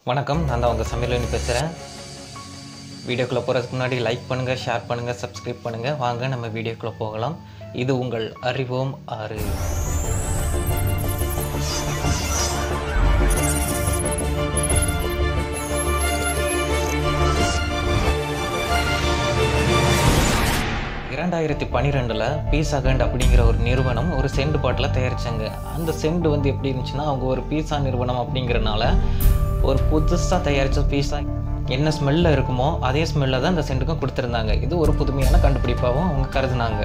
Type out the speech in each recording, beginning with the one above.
வணக்கம் நான் தான் உங்கள் சமையலனி பேசுகிறேன் வீடியோக்குள்ளே போகிறதுக்கு முன்னாடி லைக் பண்ணுங்கள் ஷேர் பண்ணுங்கள் சப்ஸ்கிரைப் பண்ணுங்கள் வாங்க நம்ம வீடியோக்குள்ளே போகலாம் இது உங்கள் அறிவோம் ஆறு இரண்டாயிரத்தி பன்னிரெண்டில் பீஸா கண்ட் அப்படிங்கிற ஒரு நிறுவனம் ஒரு செண்டு பாட்டில் தயாரித்தாங்க அந்த செண்டு வந்து எப்படி இருந்துச்சுன்னா அவங்க ஒரு பீஸா நிறுவனம் அப்படிங்கிறனால ஒரு புதுசாக தயாரித்த பீஸா என்ன ஸ்மெல்லில் இருக்குமோ அதே ஸ்மெல்லில் தான் இந்த சென்ட்டுக்கும் கொடுத்துருந்தாங்க இது ஒரு புதுமையான கண்டுபிடிப்பாகவும் அவங்க கருதுனாங்க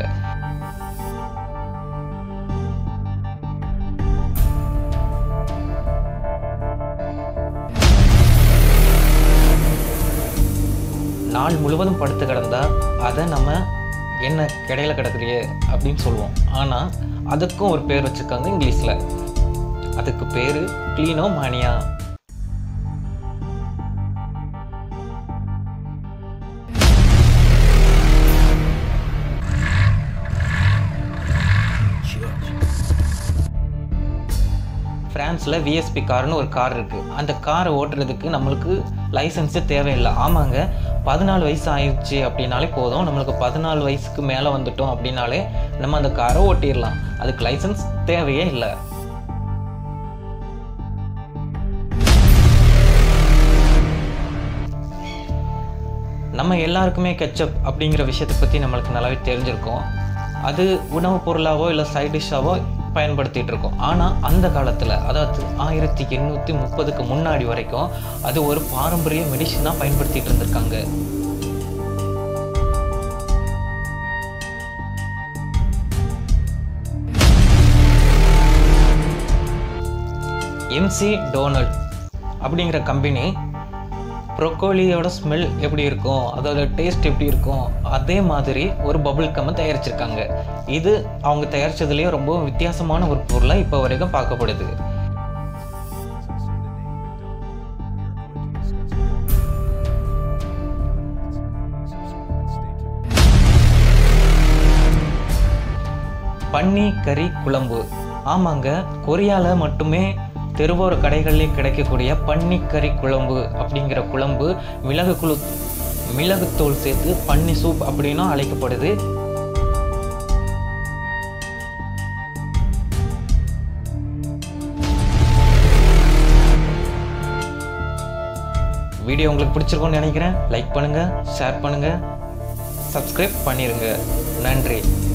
நாள் முழுவதும் படுத்து கிடந்தா அதை நம்ம என்ன கிடையில கிடக்குறியே அப்படின்னு சொல்லுவோம் ஆனால் அதுக்கும் ஒரு பேர் வச்சுருக்காங்க இங்கிலீஷில் அதுக்கு பேர் க்ளீனோ மானியா ஃப்ரான்ஸில் விஎஸ்பி கார்னு ஒரு கார் இருக்குது அந்த காரை ஓட்டுறதுக்கு நம்மளுக்கு லைசன்ஸு தேவையில்லை ஆமாங்க பதினாலு வயசு ஆயிடுச்சு அப்படின்னாலே போதும் நம்மளுக்கு பதினாலு வயசுக்கு மேலே வந்துட்டோம் அப்படின்னாலே நம்ம அந்த காரை ஓட்டிடலாம் அதுக்கு லைசன்ஸ் தேவையே இல்லை நம்ம எல்லாருக்குமே கெச்சப் அப்படிங்கிற விஷயத்தை பற்றி நம்மளுக்கு நல்லாவே தெரிஞ்சிருக்கும் அது உணவுப் பொருளாவோ இல்லை சைட் டிஷ்ஷாவோ பயன்படுத்திகிட்டு இருக்கோம் ஆனால் அந்த காலத்தில் அதாவது ஆயிரத்தி எண்ணூற்றி முப்பதுக்கு முன்னாடி வரைக்கும் அது ஒரு பாரம்பரிய மெடிசனாக பயன்படுத்திகிட்டு இருந்திருக்காங்க எம்சி டோனல்ட் அப்படிங்கிற கம்பெனி ப்ரொக்கோலியோட ஸ்மெல் எப்படி இருக்கும் அதோட டேஸ்ட் எப்படி இருக்கும் அதே மாதிரி ஒரு பபுள் கம்மை தயாரிச்சிருக்காங்க இது அவங்க தயாரித்ததுலேயே ரொம்ப வித்தியாசமான ஒரு பொருளாக இப்போ வரைக்கும் பார்க்கப்படுது பன்னி கறி குழம்பு ஆமாங்க கொரியாவில் மட்டுமே தெருவோர கடைகளில் கிடைக்கக்கூடிய பன்னிக்கறி குழம்பு அப்படிங்கிற குழம்பு மிளகு குழு மிளகுத்தூள் சேர்த்து பன்னி சூப் அப்படின்னும் அழைக்கப்படுது வீடியோ உங்களுக்கு பிடிச்சிருக்கும்னு நினைக்கிறேன் லைக் பண்ணுங்கள் ஷேர் பண்ணுங்கள் சப்ஸ்கிரைப் பண்ணிடுங்க நன்றி